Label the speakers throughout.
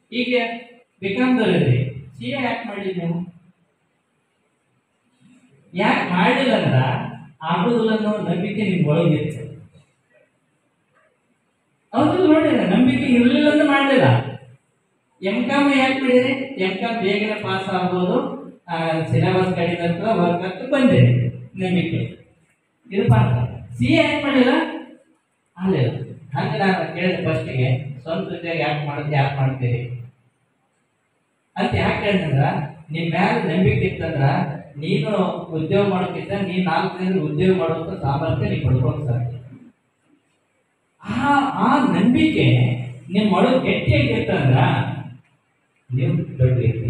Speaker 1: ಈಗ ಬಿಕಾಮ್ದವ್ರಿ C A ಯಾಕೆ ಮಾಡಿಲ್ಲ ನೀವು ಯಾಕೆ ಮಾಡಿಲ್ಲ ಅಂದ್ರ ಆಗುದಿಲ್ಲ ಅನ್ನೋ ನಂಬಿಕೆ ನಿಮ್ಗೆ ಒಳಗಿತ್ತು ಹೌದು ನೋಡಿಲ್ಲ ನಂಬಿಕೆ ಇರಲಿಲ್ಲ ಅಂತ ಮಾಡಲಿಲ್ಲ ಎಂ ಕಾಮ್ ಯಾಕೆ ಮಾಡಿದ್ರಿ ಎಂ ಕಾಮ್ ಬೇಗನೆ ಪಾಸ್ ಆಗ್ಬೋದು ಸಿಲೆಬಸ್ ಕಡಿಮೆ ಇರ್ತದೆ ವರ್ಕ್ ಅಂತ ಬಂದಿರಿ ನಂಬಿಕೆ ಇದು ಪಾಸ್ ಸಿ ಎ ಯಾಕೆ ಮಾಡಿಲ್ಲ ಆಗಲಿಲ್ಲ ಹಂಗೆ ನಾನು ಕೇಳಿದೆ ಫಸ್ಟಿಗೆ ಸ್ವಂತ ಉದ್ಯೋಗ ಯಾಕೆ ಮಾಡೋದು ಯಾಕೆ ಮಾಡ್ತೀರಿ ಅಂತ ಯಾಕೆ ಹೇಳಿದ್ರ ನಿನ್ ಮ್ಯಾಲ ನಂಬಿಕೆ ಇತ್ತಂದ್ರ ನೀನು ಉದ್ಯೋಗ ಮಾಡೋಕ್ಕಿಂತ ನೀನ್ ನಾಲ್ಕು ದಿನ ಉದ್ಯೋಗ ಮಾಡುವಂತ ಸಾಮರ್ಥ್ಯ ನೀ ಪಡ್ಕೊಂಡು ಸರ್ ಆ ಆ ನಂಬಿಕೆ ನಿಮ್ಮ ಒಳಗೆ ಗಟ್ಟಿಯಾಗಿತ್ತಂದ್ರ ನೀವು ದೊಡ್ಡ ವ್ಯಕ್ತಿ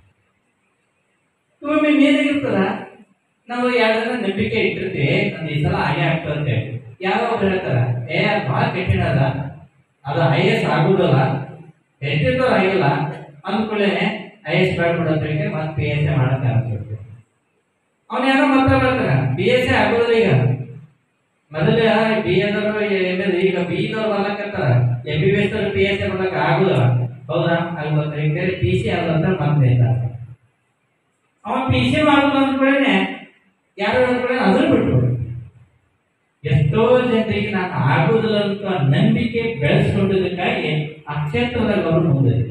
Speaker 1: ಒಮ್ಮೆ ಮೇಲಾಗಿರ್ತದ ನಾವು ಯಾವ್ದಾರ ನಂಬಿಕೆ ಇಟ್ಟಿರ್ತೀವಿ ನಾನು ಈ ಸಲ ಹಾಗೆ ಆಗ್ತದೆ ಅಂತ ಹೇಳಿ ಯಾರೋ ಒಬ್ರು ಹೇಳ್ತಾರ ಏ ಅದು ಭಾಳ ಕಠಿಣ ಅದ ಅದು ಐ ಎಸ್ ಆಗುದಲ್ಲ ಎಷ್ಟಿರ್ತೋ ಆಗಿಲ್ಲ ಅಂದ್ಕೊಳ್ಳೆ ಐ ಎಸ್ ಬೇಡ್ಬಿಡು ಅಂತ ಹೇಳಿ ಮತ್ತೆ ಪಿ ಎಸ್ ಎ ಮಾಡಕ್ಕೆ ಆಗ್ತಿರ್ತೀವಿ ಅವ್ನು ಯಾರೋ ಮಾತ್ರ ಬರ್ತಾರ ಬಿ ಎಸ್ ಎ ಆಗೋದಿಲ್ಲ ಈಗ ಮೊದಲೇ ಬಿ ಎಸ್ ಎಮ್ ಈಗ ಬಿ ದವ್ರು ಬರ್ಲಕತ್ತಾರ ಎಂ ಬಿ ಬಿ ಎಸ್ ಅವ್ರು ಪಿ ಎಸ್ ಎ ಬರ್ಲಕ್ಕ ಆಗುದಿಲ್ಲ ಹೌದಾ ಆಗ್ಬೋದು ಈಗ ಪಿ ಸಿ ಆಗೋದಂತ ಮತ್ತೆ ಇದ್ದಾರೆ ಅವ ಪಿ ಸಿ ಮಾಡೋದು ಅಂದ್ಕೊಳ್ಳೇನೆ ಯಾರು ಅಂದ್ಕೊಳ್ಳೆ ಅದನ್ನು ಬಿಟ್ಟು ಎಷ್ಟೋ ಜನರಿಗೆ ನಾನು ಆಗುದಿಲ್ಲ ಅಂತ ನಂಬಿಕೆ ಬೆಳೆಸ್ಕೊಂಡಿದ್ದಕ್ಕಾಗಿ ಆ ಕ್ಷೇತ್ರದಾಗ ಅವರು ಮುಂದಿದೆ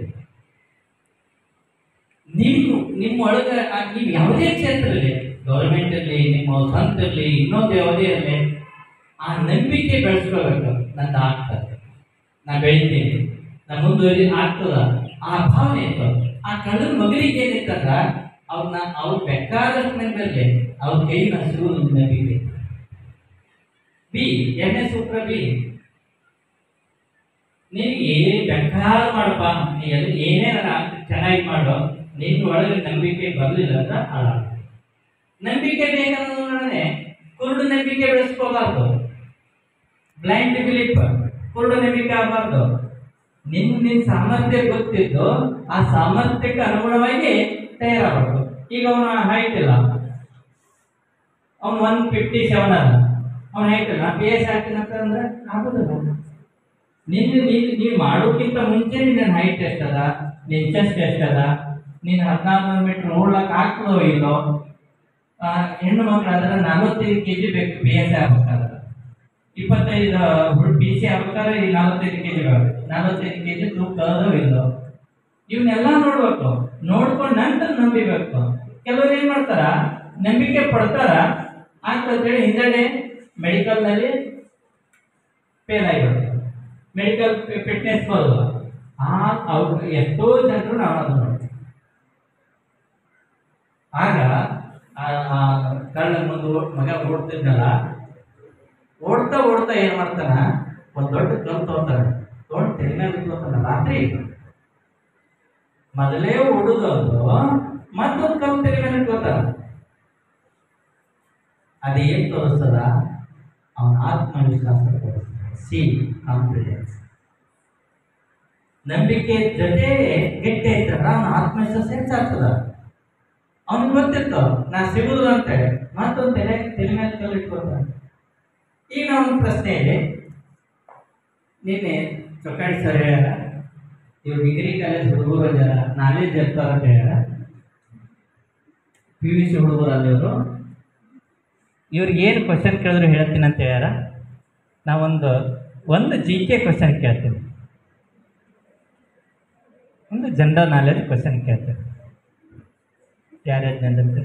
Speaker 1: ನಿಮ್ಮ ನಿಮ್ಮ ಒಳಗೆ ಆ- ನೀವು ಯಾವುದೇ ಕ್ಷೇತ್ರ ಇರಲಿ ಗೌರ್ಮೆಂಟ್ ಇರಲಿ ನಿಮ್ಮ ಸ್ವಂತ ಇರಲಿ ಇನ್ನೊಂದು ಯಾವುದೇ ಇರಲಿ ಆ ನಂಬಿಕೆ ಬೆಳೆಸ್ಕೋಬೇಕು ನಂದು ಆಗ್ತದೆ ನಾ ಬೆಳಿತೀನಿ ನಾ ಮುಂದುವರಿ ಆಗ್ತದ ಆ ಭಾವನೆ ಇತ್ತು ಆ ಕಳ್ಳನ ಮಗನಿಗೆ ಏನಿತ್ತಂದ್ರ ಅವ್ರನ್ನ ಅವ್ರು ಬೇಕಾದಷ್ಟು ಮಂದಿ ಬರಲಿ ಅವ್ರ ಕೈನ ಹಸಿರು ನಂಬಿಕೆ ಬಿ ಎರಡನೇ ಸೂತ್ರ ಬಿ ನಿನಗೆ ಏನ್ ಬೇಕಾದ್ರೂ ಮಾಡಪ್ಪ ನೀ ಎಲ್ಲಿ ಏನೇ ನಾನು ಚೆನ್ನಾಗಿ ಮಾಡೋ ನಿನ್ನ ಒಳಗೆ ನಂಬಿಕೆ ಬರಲಿಲ್ಲ ಅಂತ ಅಲ್ಲ ನಂಬಿಕೆ ಬೇಕನ್ನೋದನ್ನೇ ಕುರುಡು ನಂಬಿಕೆ ಬೆಳೆಸ್ಕೋಬಾರ್ದು ಬ್ಲೈಂಡ್ ಬಿಲೀಫ್ ಕುರುಡು ನಂಬಿಕೆ ಆಗಬಾರ್ದು ನಿಮ್ ನಿನ್ ಸಾಮರ್ಥ್ಯ ಗೊತ್ತಿದ್ದು ಆ ಸಾಮರ್ಥ್ಯಕ್ಕೆ ಅನುಗುಣವಾಗಿ ತಯಾರಾಗಬೇಕು ಈಗ ಅವನ ಹೈಟ್ ಇಲ್ಲ ಅವ್ನು ಒನ್ ಫಿಫ್ಟಿ ಸೆವೆನ್ ಅದ ಅವ್ನ ಹೈಟ್ ಇಲ್ಲ ಪಿ ಎಸ್ ಆಗ್ತೀನಿ ಅಂತಂದ್ರೆ ಆಗೋದಿಲ್ಲ ನಿನ್ನ ನೀನು ನೀವು ಮಾಡೋಕ್ಕಿಂತ ಮುಂಚೆ ನಿನ್ನ ಹೈಟ್ ಎಷ್ಟದ ನಿನ್ನ ಚೆಸ್ಟ್ ಎಷ್ಟದ ನೀನು ಹದಿನಾರು ಮೀಟರ್ ನೋಡ್ಲಕ್ಕೆ ಆಗ್ತದೋ ಇಲ್ಲೋ ಆ, ಹೆಣ್ಣು ಮಕ್ಕಳಾದ್ರೆ ನಲವತ್ತೈದು ಕೆ ಜಿ ಬೇಕು ಪಿ ಎಸ್ ಆಗ್ಬೇಕಾದ್ರೆ ಇಪ್ಪತ್ತೈದು ಪಿ ಸಿ ಆಗ್ಬೇಕಾದ್ರೆ ಈ ನಲವತ್ತೈದು ಕೆ ಜಿ ಬೇಕು ನಲವತ್ತೈದು ಕೆ ಜಿ ತೂಕ ಅದೋ ಇಲ್ಲೋ ಇವನ್ನೆಲ್ಲ ನೋಡ್ಬೇಕು ನೋಡ್ಕೊಂಡು ನಂತರ ನಂಬಿಬೇಕು ಕೆಲವರು ಏನ್ ಮಾಡ್ತಾರ ನಂಬಿಕೆ ಪಡ್ತಾರ ಅಂತೇಳಿ ಹಿಂದೆಡೆ ಮೆಡಿಕಲ್ನಲ್ಲಿ ಫೇಲ್ ಆಗಿಬಿಡ್ತಾರೆ ಮೆಡಿಕಲ್ ಫಿಟ್ನೆಸ್ ಬರೋದು ಆ ಅವ್ರು ಎಷ್ಟೋ ಜನರು ನಾವು ಅದು ನೋಡ್ತೀವಿ ಆಗ ಆ- ಆ ಕಳ್ಳ ಮುಂದೆ ಓಡ್- ಮಗ ಓಡ್ತಿದ್ನಲ್ಲ ಓಡ್ತಾ ಓಡ್ತಾ ಏನ್ ಮಾಡ್ತಾನ ಒಂದ್ ದೊಡ್ಡ ಕಲ್ ತಗೋತಾನ ತಗೊಂಡು ತೆರೆ ಮೇಲೆ ಇಟ್ಕೊತಾನ ರಾತ್ರಿ ಮೊದಲೇ ಓಡುದು ಅದು ಮತ್ತೊಂದು ಕಲ್ ತೆರೆ ಮೇಲೆ ಇಟ್ಕೋತಾನ ಅದೇನ್ ತೋರಿಸ್ತದ ಅವನ ಆತ್ಮವಿಶ್ವಾಸ ತೋರಿಸ್ತದ ಸಿ ಕಾನ್ಫಿಡೆನ್ಸ್ ನಂಬಿಕೆ ಜೊತೆ ಗಟ್ಟಿ ಆಯ್ತಲ್ಲ ಅವನ ಆತ್ಮವಿಶ್ವಾಸ ಹೆಚ್ಚಾಗ್ತದ ಅವ್ನಿಗೆ ಗೊತ್ತಿತ್ತು ನಾ ಸಿಗುದಿಲ್ಲ ಅಂತೇಳಿ ಮತ್ತೊಂದು ತಲೆ ತಲೆ ಮೇಲೆ ಕಲ್ಲು ಇಟ್ಕೊತಾನೆ ಈಗ ಒಂದು ಪ್ರಶ್ನೆ ಇದೆ ನಿನ್ನೆ ಚೊಕ್ಕಾಡಿ ಸರ್ ಹೇಳ್ಯಾರ ಇವ್ರು ಡಿಗ್ರಿ ಕಾಲೇಜ್ ಹುಡುಗರು ಅದಾರ ನಾಲೆಜ್ ಇರ್ತಾರ ಅಂತ ಹೇಳ್ಯಾರ ಪಿ ಯು ಸಿ ಹುಡುಗರು ಅಲ್ಲಿ ಇವರು ಇವ್ರಿಗೆ ಏನು ಕ್ವಶನ್ ಕೇಳಿದ್ರು ಹೇಳ್ತೀನಿ ಅಂತ ಹೇಳ್ಯಾರ ನಾವೊಂದು ಒಂದು ಜಿ ಕೆ ಕ್ವಶನ್ ಕೇಳ್ತೀನಿ ಒಂದು ಜನರಲ್ ನಾಲೆಜ್ ಕ್ವಶನ್ ಕೇಳ್ತೀನಿ ಯಾರ್ಯಾರು ಜನರಲ್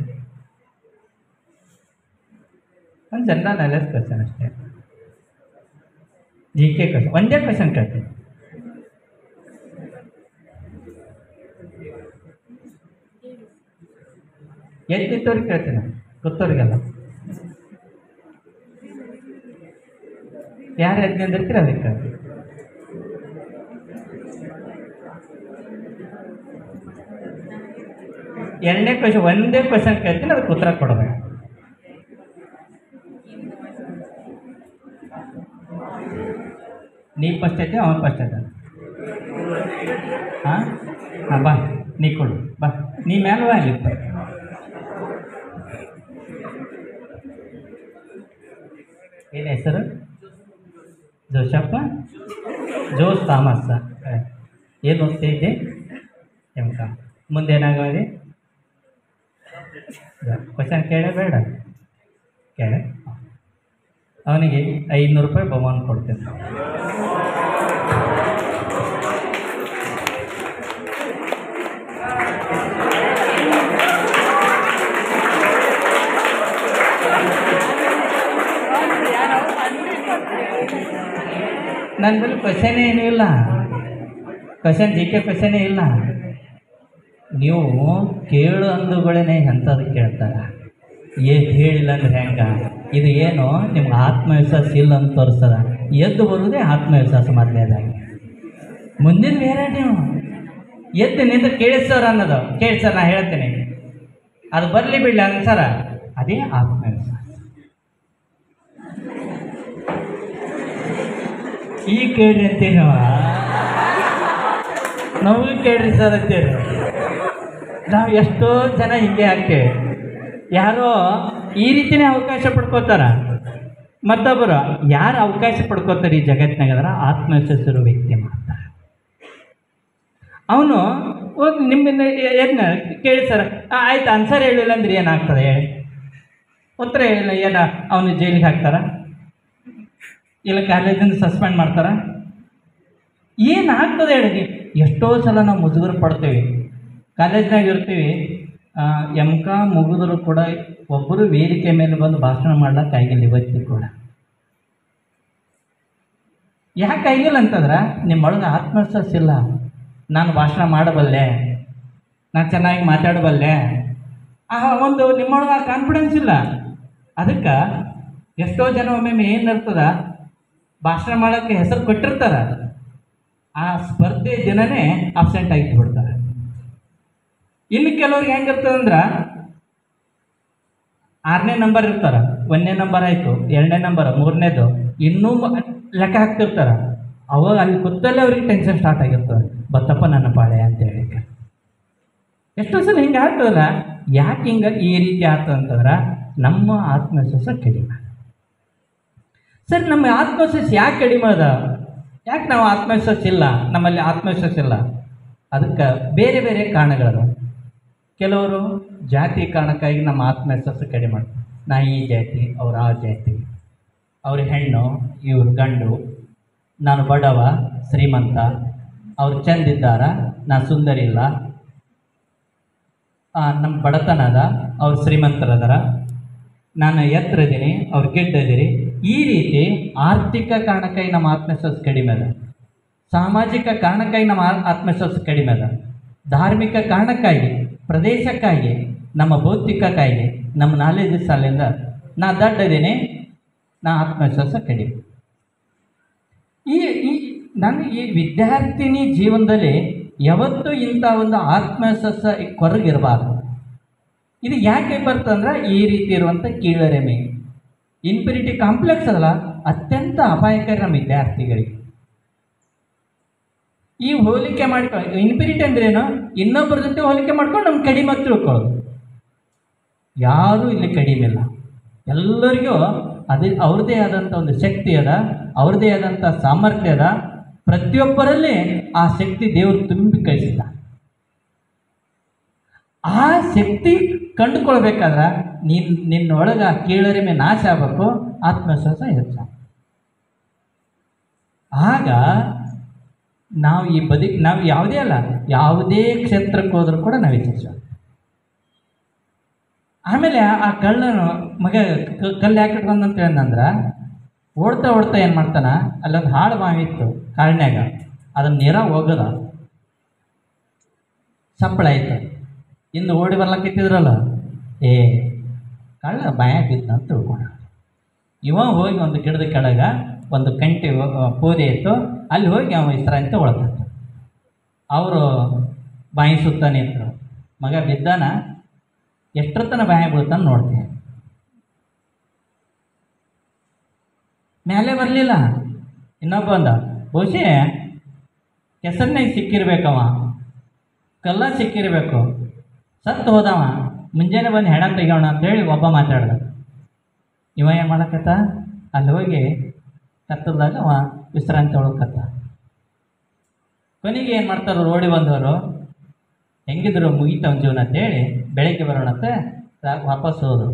Speaker 1: ಒಂದು ಜನರಲ್ ನಾಲೆಜ್ ಕ್ವಶನ್ ಅಷ್ಟೇ ಜಿ ಕೆ ಕ್ವಶನ್ ಒಂದೇ ಕ್ವಶನ್ ಕೇಳ್ತೀನಿ ಎದ್ದಿದ್ದವ್ರಿಗೆ ಕೇಳ್ತೀನಿ ಗೊತ್ತವ್ರಿಗೆಲ್ಲ ಯಾರು ಎದ್ದು ಅಂದಿರ್ತೀರ ಅದಕ್ಕೆ ಕೇಳ್ತೀನಿ ಎರಡನೇ ಕ್ವಶನ್ ಒಂದೇ ಕ್ವಶನ್ ಕೇಳ್ತೀನಿ ಅದಕ್ಕೆ ಉತ್ತರ ಕೊಡಬೇಕು ನೀ ಫಸ್ಟ್ ಐತೆ ಅವನು ಫಸ್ಟ್ ಐತೆ ಹಾಂ ಹಾಂ ಬಾ ನೀ ಕೊಡು ಬಾ ನೀ ಮೇಲೆ ಬಾ ಅಲ್ಲಿ ಏನು ಹೆಸರು ಜೋಶಪ್ಪ ಜೋಸ್ ಥಾಮಸ್ ಏನು ಓದ್ತಾ ಇದ್ದೆ ಎಮ್ ಕಾಮ್ ಮುಂದೆ ಏನಾಗೋದಿ ಕ್ವಶನ್ ಕೇಳೇ ಬೇಡ ಕೇಳೆ ಅವನಿಗೆ ಐನೂರು ರೂಪಾಯಿ ಬಹುಮಾನ ಕೊಡ್ತೇನೆ ನನ್ನ ಬಳಿ ಕ್ವಶನೇ ಏನೂ ಇಲ್ಲ ಕ್ವಶನ್ ಜಿ ಕೆ ಕ್ವಶನೇ ಇಲ್ಲ ನೀವು ಕೇಳು ಅಂದುಗಳೇ ಎಂಥದ್ದು ಕೇಳ್ತಾರೆ ಏ ಹೇಳಿಲ್ಲ ಅಂದ್ರೆ ಹೆಂಗ ಇದು ಏನು ನಿಮ್ಗೆ ಆತ್ಮವಿಶ್ವಾಸ ಇಲ್ಲ ಅಂತ ತೋರಿಸ್ತದ ಎದ್ದು ಬರುವುದೇ ಆತ್ಮವಿಶ್ವಾಸ ಮೊದಲನೇದಾಗಿ ಮುಂದಿನ ಬೇರೆ ನೀವು ಎದ್ದು ನಿಂತು ಕೇಳಿಸೋರ ಅನ್ನೋದು ಕೇಳಿಸೋರ್ ನಾ ಹೇಳ್ತೀನಿ ಅದು ಬರಲಿ ಬಿಡಲಿ ಅನ್ಸರ ಅದೇ ಆತ್ಮವಿಶ್ವಾಸ ಈ ಕೇಳ್ರಿ ಅಂತೀರಿ ನಾವು ನಾವು ಕೇಳ್ರಿ ಸರ್ ಅಂತೀರಿ ನಾವು ಎಷ್ಟೋ ಜನ ಹಿಂಗೆ ಆಗ್ತೇವೆ ಯಾರೋ ಈ ರೀತಿನೇ ಅವಕಾಶ ಪಡ್ಕೋತಾರ ಮತ್ತೊಬ್ಬರು ಯಾರು ಅವಕಾಶ ಪಡ್ಕೋತಾರೆ ಈ ಜಗತ್ತಿನಾಗ ಅಂದ್ರೆ ಆತ್ಮವಿಶ್ವಾಸಿರೋ ವ್ಯಕ್ತಿ ಮಾತ್ರ ಅವನು ಹೋಗಿ ನಿಮ್ಮಿಂದ ಏನ ಕೇಳಿ ಸರ್ ಆಯ್ತು ಆನ್ಸರ್ ಹೇಳಿಲ್ಲ ಅಂದ್ರೆ ಏನಾಗ್ತದೆ ಹೇಳಿ ಉತ್ತರ ಹೇಳಿಲ್ಲ ಏನ ಅವನು ಜೈಲಿಗೆ ಹಾಕ್ತಾರ ಇಲ್ಲ ಕಾಲೇಜಿಂದ ಸಸ್ಪೆಂಡ್ ಮಾಡ್ತಾರ ಏನಾಗ್ತದೆ ಹೇಳಿ ನೀವು ಎಷ್ಟೋ ಸಲ ನಾವು ಮುಜುಗರ ಪಡ್ತೇವೆ ಕಾಲೇಜ್ನಾಗ ಇರ್ತೀವಿ ಎಮ್ ಕಾ ಮುಗಿದ್ರು ಕೂಡ ಒಬ್ಬರು ವೇದಿಕೆ ಮೇಲೆ ಬಂದು ಭಾಷಣ ಮಾಡ್ಲಿಕ್ಕೆ ಆಗಿಲ್ಲ ಇವತ್ತಿಗೂ ಕೂಡ ಯಾಕೆ ಆಗಿಲ್ಲ ಅಂತಂದ್ರೆ ನಿಮ್ಮೊಳಗೆ ಆತ್ಮವಿಶ್ವಾಸ ಇಲ್ಲ ನಾನು ಭಾಷಣ ಮಾಡಬಲ್ಲೆ ನಾನು ಚೆನ್ನಾಗಿ ಮಾತಾಡಬಲ್ಲೆ ಆ ಒಂದು ನಿಮ್ಮೊಳಗೆ ಆ ಕಾನ್ಫಿಡೆನ್ಸ್ ಇಲ್ಲ ಅದಕ್ಕೆ ಎಷ್ಟೋ ಜನ ಒಮ್ಮೊಮ್ಮೆ ಏನಿರ್ತದ ಭಾಷಣ ಮಾಡೋಕ್ಕೆ ಹೆಸರು ಕೊಟ್ಟಿರ್ತಾರ ಆ ಸ್ಪರ್ಧೆ ದಿನನೇ ಅಬ್ಸೆಂಟ್ ಆಗಿ ಬಿಡ್ತಾರೆ ಇನ್ನು ಕೆಲವ್ರಿಗೆ ಹೆಂಗಿರ್ತದಂದ್ರೆ ಆರನೇ ನಂಬರ್ ಇರ್ತಾರ ಒಂದನೇ ನಂಬರ್ ಆಯಿತು ಎರಡನೇ ನಂಬರ್ ಮೂರನೇದು ಇನ್ನೂ ಮ- ಲೆಕ್ಕ ಹಾಕ್ತಿರ್ತಾರ ಅವಾಗ ಅಲ್ಲಿ ಕೂತಲ್ಲೇ ಅವ್ರಿಗೆ ಟೆನ್ಷನ್ ಸ್ಟಾರ್ಟ್ ಆಗಿರ್ತದೆ ಬತ್ತಪ್ಪ ನನ್ನ ಪಾಳೆ ಅಂತ ಹೇಳಿ ಎಷ್ಟೋ ಸಲ ಹಿಂಗೆ ಆಗ್ತದಲ್ಲ ಯಾಕೆ ಹಿಂಗೆ ಈ ರೀತಿ ಆಗ್ತದೆ ಅಂತಂದ್ರೆ ನಮ್ಮ ಆತ್ಮವಿಶ್ವಾಸ ಕಡಿಮೆ ಸರ್ ನಮ್ಮ ಆತ್ಮವಿಶ್ವಾಸ ಯಾಕೆ ಕಡಿಮೆ ಅದ ಯಾಕೆ ನಾವು ಆತ್ಮವಿಶ್ವಾಸ ಇಲ್ಲ ನಮ್ಮಲ್ಲಿ ಆತ್ಮವಿಶ್ವಾಸ ಇಲ್ಲ ಅದಕ್ಕೆ ಬೇರೆ ಬೇರೆ ಕಾರಣಗಳದ ಕೆಲವರು ಜಾತಿ ಕಾರಣಕ್ಕಾಗಿ ನಮ್ಮ ಆತ್ಮವಿಶ್ವಾಸ ಕಡಿಮೆ ಮಾಡ್ತಾರೆ ನಾ ಈ ಜಾತಿ ಅವ್ರು ಆ ಜಾತಿ ಅವ್ರ ಹೆಣ್ಣು ಇವ್ರು ಗಂಡು ನಾನು ಬಡವ ಶ್ರೀಮಂತ ಅವ್ರು ಚಂದಿದ್ದಾರ ನಾ ಸುಂದರಿ ಇಲ್ಲ ಆ, ನಮ್ಮ ಬಡತನ ಅದ ಅವ್ರು ಶ್ರೀಮಂತರದಾರ ನಾನು ಎತ್ತರ ಇದೀನಿ ಅವ್ರು ಗೆಡ್ಡ ಇದೀರಿ ಈ ರೀತಿ ಆರ್ಥಿಕ ಕಾರಣಕ್ಕಾಗಿ ನಮ್ಮ ಆತ್ಮವಿಶ್ವಾಸ ಕಡಿಮೆ ಅದ ಸಾಮಾಜಿಕ ಕಾರಣಕ್ಕಾಗಿ ನಮ್ಮ ಆ- ಆತ್ಮವಿಶ್ವಾಸ ಕಡಿಮೆ ಅದ ಧಾರ್ಮಿಕ ಕಾರಣಕ್ಕಾಗಿ ಪ್ರದೇಶಕ್ಕಾಗಿ ನಮ್ಮ ಭೌತಿಕಕ್ಕಾಗಿ ನಮ್ಮ ನಾಲೆಜ್ ಸಾಲಿಂದ ನಾ ದಡ್ಡ ಇದೀನಿ ನಾ ಆತ್ಮವಿಶ್ವಾಸ ಕಡಿಮೆ ಈ ಈ ನನ್ನ ಈ ವಿದ್ಯಾರ್ಥಿನಿ ಜೀವನದಲ್ಲಿ ಯಾವತ್ತೂ ಇಂಥ ಒಂದು ಆತ್ಮವಿಶ್ವಾಸ ಕೊರಗಿರಬಾರ್ದು ಇದು ಯಾಕೆ ಬರ್ತಂದ್ರೆ ಈ ರೀತಿ ಇರುವಂಥ ಕೀಳರಿಮೆ ಇನ್ಫಿನಿಟಿ ಕಾಂಪ್ಲೆಕ್ಸ್ ಅದಲ್ಲ ಅತ್ಯಂತ ಅಪಾಯಕಾರಿ ನಮ್ಮ ವಿದ್ಯಾರ್ಥಿಗಳಿಗೆ ಈ ಹೋಲಿಕೆ ಮಾಡ್ಕೊಂಡು ಇನ್ಫಿನಿಟಿ ಅಂದ್ರೇನು ಇನ್ನೊಬ್ಬರ ಜೊತೆ ಹೋಲಿಕೆ ಮಾಡ್ಕೊಂಡು ನಮ್ಗೆ ಕಡಿಮೆ ಅಂತ ತಿಳ್ಕೊಳ್ಳೋದು ಯಾರೂ ಇಲ್ಲಿ ಕಡಿಮೆ ಇಲ್ಲ ಎಲ್ಲರಿಗೂ ಅದೇ ಅವ್ರದ್ದೇ ಆದಂಥ ಒಂದು ಶಕ್ತಿ ಅದ ಅವ್ರದ್ದೇ ಆದಂಥ ಸಾಮರ್ಥ್ಯ ಅದ ಪ್ರತಿಯೊಬ್ಬರಲ್ಲಿ ಆ ಶಕ್ತಿ ದೇವರು ತುಂಬಿ ಕಳಿಸಿಲ್ಲ ಆ ಶಕ್ತಿ ಕಂಡುಕೊಳ್ಬೇಕಾದ್ರೆ ನೀನು ನಿನ್ನೊಳಗೆ ಆ ಕೀಳರಿಮೆ ನಾಶ ಆಗಬೇಕು ಆತ್ಮವಿಶ್ವಾಸ ಹೆಚ್ಚ ಆಗ ನಾವು ಈ ಬದುಕಿ ನಾವು ಯಾವುದೇ ಅಲ್ಲ ಯಾವುದೇ ಕ್ಷೇತ್ರಕ್ಕೆ ಹೋದರೂ ಕೂಡ ನಾವು ಯಶಸ್ವಿ ಆಮೇಲೆ ಆ ಕಳ್ಳನು ಮಗ ಕ- ಕಲ್ಲು ಯಾಕೆ ಇಟ್ಕೊಂಡಂತ ಏನಂದ್ರೆ ಓಡ್ತಾ ಓಡ್ತಾ ಏನು ಮಾಡ್ತಾನ ಅಲ್ಲೊಂದು ಹಾಳು ಬಾವಿ ಇತ್ತು ಕಾರಣಾಗ ಅದನ್ನ ನೀರ ಹೋಗದ ಸಪ್ಪಳ ಆಯ್ತು ಇನ್ನು ಓಡಿ ಬರ್ಲಕ್ಕಿತ್ತಿದ್ರಲ್ಲ ಏ ಕಳ್ಳ ಬಾಯಾಗ ಬಿದ್ದ ಅಂತ ತಿಳ್ಕೊಂಡ ಇವ ಹೋಗಿ ಒಂದು ಗಿಡದ ಕೆಳಗ ಒಂದು ಕಂಟಿ ಹೊ- ಪೋದೆ ಇತ್ತು ಅಲ್ಲಿ ಹೋಗಿ ಅವ ವಿಶ್ರಾಂತಿ ಒಳಗಂತ ಅವರು ಬಾಯಿ ಸುತ್ತ ನಿಂತರು ಮಗ ಬಿದ್ದಾನ ಎಷ್ಟರ ತನ ಬಾಯಿ ಬೀಳ್ತಾನ ನೋಡ್ತೀನಿ ಮೇಲೆ ಬರಲಿಲ್ಲ ಇನ್ನೊಬ್ಬ ಅಂದ ಬಹುಶಃ ಕೆಸರಿನಾಗ ಸಿಕ್ಕಿರ್ಬೇಕವ ಕಲ್ಲ ಸಿಕ್ಕಿರ್ಬೇಕು ಸತ್ತು ಹೋದವ ಮುಂಜಾನೆ ಬಂದು ಹೆಣ ತೆಗೋಣ ಅಂತೇಳಿ ಒಬ್ಬ ಮಾತಾಡ್ದ ಇವ ಏನು ಮಾಡಕತ್ತ ಅಲ್ಲಿ ಹೋಗಿ ಕತ್ತಲ್ದಾಗ ಅವ ವಿಶ್ರಾಂತಿ ಒಳಗತ್ತ ಕೊನೆಗೆ ಏನು ಮಾಡ್ತಾರೆ ರೋಡಿ ಬಂದವರು ಹೆಂಗಿದ್ರು ಮುಗೀತವನ ಜೀವನ ಅಂತೇಳಿ ಬೆಳಗ್ಗೆ ಬರೋಣ ಅಂತ ರಾ- ವಾಪಸ್ ಹೋದ್ರು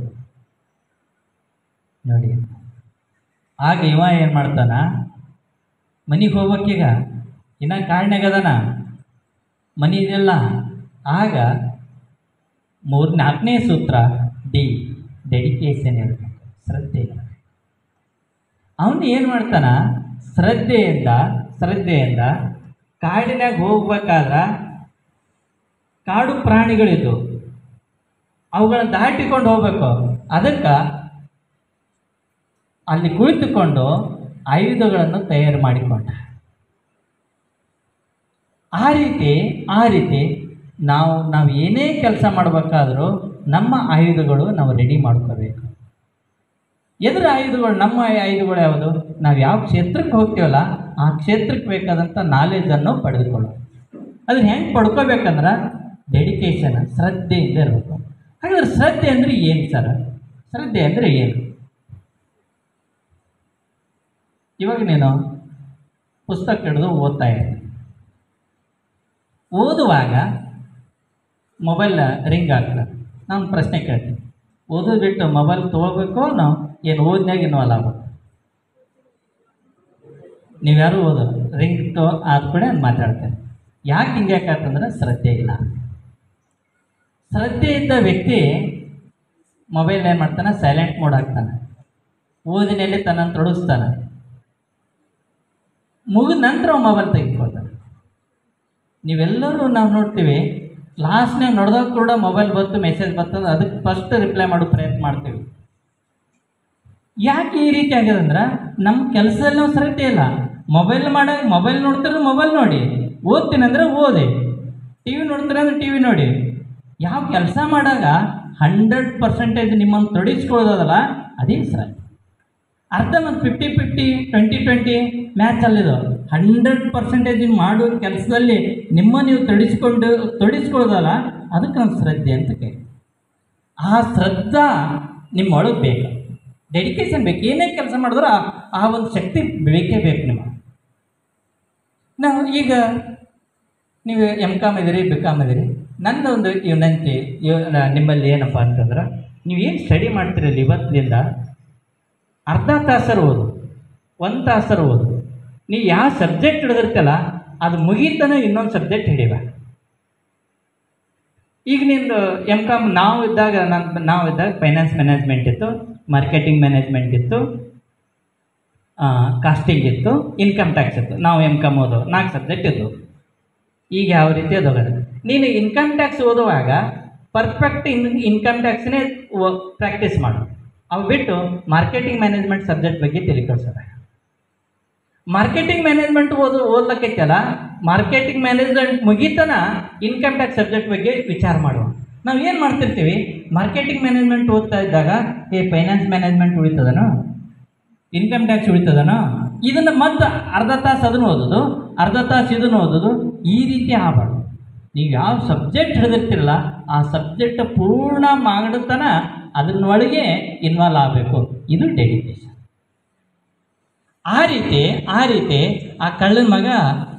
Speaker 1: ನೋಡಿ ಆಗ ಇವ ಏನು ಮಾಡ್ತಾನ ಮನೆಗೆ ಹೋಗ್ಬೇಕೀಗ ಇನ್ನ ಕಾಡ್ನಾಗದನ ಮನೆ ಇದೆಲ್ಲ ಆಗ ಮೂರ್ ನಾಲ್ಕನೇ ಸೂತ್ರ ಡಿ ಡೆಡಿಕೇಶನ್ ಇರಬೇಕು ಶ್ರದ್ಧೆ ಅವನು ಏನು ಮಾಡ್ತಾನ ಶ್ರದ್ಧೆಯಿಂದ ಶ್ರದ್ಧೆಯಿಂದ ಕಾಡಿನಾಗ ಹೋಗ್ಬೇಕಾದ್ರ ಕಾಡು ಪ್ರಾಣಿಗಳಿದ್ದು ಅವುಗಳನ್ನ ದಾಟಿಕೊಂಡು ಹೋಗ್ಬೇಕು ಅದಕ್ಕೆ ಅಲ್ಲಿ ಕುಳಿತುಕೊಂಡು ಆಯುಧಗಳನ್ನು ತಯಾರು ಮಾಡಿಕೊಂಡ ಆ ರೀತಿ ಆ ರೀತಿ ನಾವು ನಾವು ಏನೇ ಕೆಲಸ ಮಾಡಬೇಕಾದ್ರೂ ನಮ್ಮ ಆಯುಧಗಳು ನಾವು ರೆಡಿ ಮಾಡ್ಕೋಬೇಕು ಎದುರು ಆಯುಧಗಳು ನಮ್ಮ ಆಯುಧಗಳು ಯಾವುದು ನಾವು ಯಾವ ಕ್ಷೇತ್ರಕ್ಕೆ ಹೋಗ್ತೀವಲ್ಲ ಆ ಕ್ಷೇತ್ರಕ್ಕೆ ಬೇಕಾದಂಥ ನಾಲೆಜನ್ನು ಪಡೆದುಕೊಳ್ಳೋದು ಅದನ್ನ ಹೆಂಗೆ ಪಡ್ಕೋಬೇಕಂದ್ರೆ ಡೆಡಿಕೇಶನ್ ಶ್ರದ್ಧೆಯಿಂದ ಇರಬೇಕು ಹಾಗಾದ್ರೆ ಶ್ರದ್ಧೆ ಅಂದರೆ ಏನು ಸರ್ ಶ್ರದ್ಧೆ ಅಂದರೆ ಏನು ಇವಾಗ ನೀನು ಪುಸ್ತಕ ಹಿಡಿದು ಓದ್ತಾ ಇದ್ದೀನಿ ಓದುವಾಗ ಮೊಬೈಲ್ ರಿಂಗ್ ಆಗ್ತದೆ ನಾನು ಪ್ರಶ್ನೆ ಕೇಳ್ತೀನಿ ಓದೋದು ಬಿಟ್ಟು ಮೊಬೈಲ್ ತೊಗೋಬೇಕು ನಾವು ಏನು ಓದಿನಾಗ ಇನ್ವಾಲ್ವ್ ಆಗ್ಬೇಕು ನೀವ್ಯಾರು ಓದು ರಿಂಗ್ ತೊ ಆದ ಕೂಡ ಮಾತಾಡ್ತಾರೆ ಯಾಕೆ ಹಿಂಗೆ ಯಾಕಂತಂದ್ರೆ ಶ್ರದ್ಧೆ ಇಲ್ಲ ಶ್ರದ್ಧೆ ಇದ್ದ ವ್ಯಕ್ತಿ ಮೊಬೈಲ್ ಏನು ಮಾಡ್ತಾನೆ ಸೈಲೆಂಟ್ ಮೋಡ್ ಹಾಕ್ತಾನೆ ಓದಿನಲ್ಲಿ ತನ್ನನ್ನು ತೊಡಗಿಸ್ತಾನೆ ಮುಗಿದ ನಂತರ ಮೊಬೈಲ್ ತೆಗೆದುಕೊಳ್ತಾನೆ ನೀವೆಲ್ಲರೂ ನಾವು ನೋಡ್ತೀವಿ ಕ್ಲಾಸ್ನಾಗ ನಡೆದಾಗ ಕೂಡ ಮೊಬೈಲ್ ಬಂತು ಮೆಸೇಜ್ ಬರ್ತದೆ ಅದಕ್ಕೆ ಫಸ್ಟ್ ರಿಪ್ಲೈ ಮಾಡೋ ಪ್ರಯತ್ನ ಮಾಡ್ತೀವಿ ಯಾಕೆ ಈ ರೀತಿ ಆಗ್ಯದಂದ್ರೆ ನಮ್ಮ ಕೆಲಸದಲ್ಲಿ ನಾವು ಶ್ರದ್ಧೆ ಇಲ್ಲ ಮೊಬೈಲ್ ಮಾಡಾಗ ಮೊಬೈಲ್ ನೋಡ್ತಾರೆ ಮೊಬೈಲ್ ನೋಡಿ ಓದ್ತೀನಿ ಅಂದರೆ ಓದಿ ಟಿ ವಿ ನೋಡ್ತಾರೆ ಅಂದರೆ ಟಿ ವಿ ನೋಡಿ ಯಾವ ಕೆಲಸ ಮಾಡಾಗ ಹಂಡ್ರೆಡ್ ಪರ್ಸೆಂಟೇಜ್ ನಿಮ್ಮನ್ನು ತೊಡಗಿಸ್ಕೊಳ್ಳೋದಲ್ಲ ಅದೇ ಶ್ರದ್ಧೆ ಅರ್ಧ ಮತ್ತು fifty fifty twenty twenty match ಅಲ್ಲಿದು ಹಂಡ್ರೆಡ್ ಪರ್ಸೆಂಟೇಜ್ ಮಾಡೋ ಕೆಲಸದಲ್ಲಿ ನಿಮ್ಮ ನೀವು ತೊಡಗಿಸ್ಕೊಂಡು ತೊಡಗಿಸ್ಕೊಳ್ಳೋದಲ್ಲ ಅದಕ್ಕೆ ಒಂದು ಶ್ರದ್ಧೆ ಅಂತ ಕೇಳಿ ಆ ಶ್ರದ್ಧಾ ನಿಮ್ಮೊಳಗೆ ಬೇಕು ಡೆಡಿಕೇಶನ್ ಬೇಕು ಏನೇ ಕೆಲಸ ಮಾಡಿದ್ರೂ ಆ- ಆ ಒಂದು ಶಕ್ತಿ ಬೇಕೇ ಬೇಕು ನಿಮ್ಮ ನಾವು ಈಗ ನೀವು ಎಮ್ ಕಾಮ್ ಇದ್ದೀರಿ ಬಿ ಕಾಮ್ ಇದ್ದೀರಿ ನನ್ನ ಒಂದು ವಿನಂತಿ ಇವ- ನ- ನಿಮ್ಮಲ್ಲಿ ಏನಪ್ಪ ಅಂತಂದ್ರೆ ನೀವು ಏನು ಸ್ಟಡಿ ಮಾಡ್ತೀರಲ್ಲ ಇವತ್ತಿನಿಂದ ಅರ್ಧ ತಾಸರ ಓದು ಒಂದು ತಾಸರ ಓದು ನೀವು ಯಾವ ಸಬ್ಜೆಕ್ಟ್ ಹಿಡಿದಿರ್ತಲ್ಲ ಅದು ಮುಗೀತನ ಇನ್ನೊಂದು ಸಬ್ಜೆಕ್ಟ್ ಹಿಡಿವ ಈಗ ನಿಂದು ಎಮ್ ಕಾಮ್ ನಾವು ಇದ್ದಾಗ ನನ್ನ ನಾವು ಇದ್ದಾಗ ಫೈನಾನ್ಸ್ ಮ್ಯಾನೇಜ್ಮೆಂಟ್ ಇತ್ತು ಮಾರ್ಕೆಟಿಂಗ್ ಮ್ಯಾನೇಜ್ಮೆಂಟ್ ಇತ್ತು ಕಾಸ್ಟಿಂಗ್ ಇತ್ತು ಇನ್ಕಮ್ ಟ್ಯಾಕ್ಸ್ ಇತ್ತು ನಾವು ಎಮ್ ಕಾಮ್ ಓದೋ ನಾಲ್ಕು ಸಬ್ಜೆಕ್ಟ್ ಇದ್ದವು ಈಗ ಯಾವ ರೀತಿ ಅದಾವೆ ನೀನು ಇನ್ಕಮ್ ಟ್ಯಾಕ್ಸ್ ಓದುವಾಗ ಪರ್ಫೆಕ್ಟ್ ಇನ್ ಇನ್ಕಮ್ ಟ್ಯಾಕ್ಸ್ನೇ ಪ್ರಾಕ್ಟೀಸ್ ಮಾಡು ಅವು ಬಿಟ್ಟು ಮಾರ್ಕೆಟಿಂಗ್ ಮ್ಯಾನೇಜ್ಮೆಂಟ್ ಸಬ್ಜೆಕ್ಟ್ ಬಗ್ಗೆ ತಲೆ ಕೆಡ್ಸೋದ ಮಾರ್ಕೆಟಿಂಗ್ ಮ್ಯಾನೇಜ್ಮೆಂಟ್ ಓದು ಓದ್ಲಕ್ಕೈತಲ್ಲ ಮಾರ್ಕೆಟಿಂಗ್ ಮ್ಯಾನೇಜ್ಮೆಂಟ್ ಮುಗೀತನ ಇನ್ಕಮ್ ಟ್ಯಾಕ್ಸ್ ಸಬ್ಜೆಕ್ಟ್ ಬಗ್ಗೆ ವಿಚಾರ ಮಾಡುವ ನಾವು ಏನು ಮಾಡ್ತಿರ್ತೀವಿ ಮಾರ್ಕೆಟಿಂಗ್ ಮ್ಯಾನೇಜ್ಮೆಂಟ್ ಓದ್ತಾ ಇದ್ದಾಗ ಏ ಫೈನಾನ್ಸ್ ಮ್ಯಾನೇಜ್ಮೆಂಟ್ ಉಳಿತದನೋ ಇನ್ಕಮ್ ಟ್ಯಾಕ್ಸ್ ಉಳಿತದನೋ ಇದನ್ನು ಮತ್ತೆ ಅರ್ಧ ತಾಸು ಅದನ್ನು ಓದೋದು ಅರ್ಧ ತಾಸು ಇದನ್ನು ಓದೋದು ಈ ರೀತಿ ಆಗಬಾರ್ದು ನೀವು ಯಾವ ಸಬ್ಜೆಕ್ಟ್ ಹಿಡಿದಿರ್ತಿರಲ್ಲ ಆ ಸಬ್ಜೆಕ್ಟ್ ಪೂರ್ಣ ಮಾಡತನ ಅದನ್ನೊಳಗೆ ಇನ್ವಾಲ್ವ್ ಆಗಬೇಕು ಇದು ಡೆಡಿಕೇಶನ್ ಆ ರೀತಿ ಆ ರೀತಿ ಆ ಕಳ್ಳನ ಮಗ